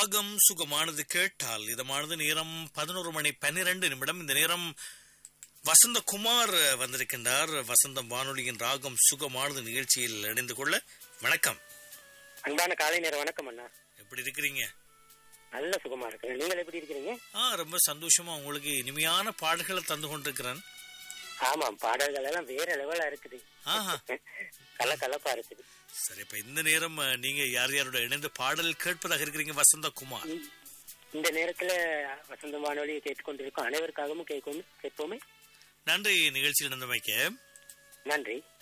ராகம் சுகமானது கேட்டால் இதமானது நேரம் பதினோரு மணி பன்னிரண்டு நிமிடம் இந்த நேரம் வசந்தகுமார் வந்திருக்கின்றார் வசந்தம் வானொலியின் ராகம் சுகமானது நிகழ்ச்சியில் இணைந்து கொள்ள வணக்கம் அன்பான காலை நேர வணக்கம் அண்ணா எப்படி இருக்கிறீங்க நல்ல சுகமா இருக்கிறேன் நீங்கள் எப்படி இருக்கிறீங்க ஆ ரொம்ப சந்தோஷமா உங்களுக்கு இனிமையான பாடல்களை தந்து கொண்டிருக்கிறேன் ஆமாம் பாடல்கள் எல்லாம் வேற லெவலா இருக்குது ஆஹா கல கலப்பா இருக்குது சரி இப்ப இந்த நேரம் அஹ், நீங்க யார் யாரோட இணைந்து பாடல் கேட்பதாக இருக்கிறீங்க வசந்தகுமார் இந்த- இந்த நேரத்துல வசந்த வானொலியை கேட்டுக்கொண்டிருக்கோம் அனைவருக்காகவும் கேட்கும் கேட்போமே நன்றி நிகழ்ச்சியில் இருந்தமைக்க நன்றி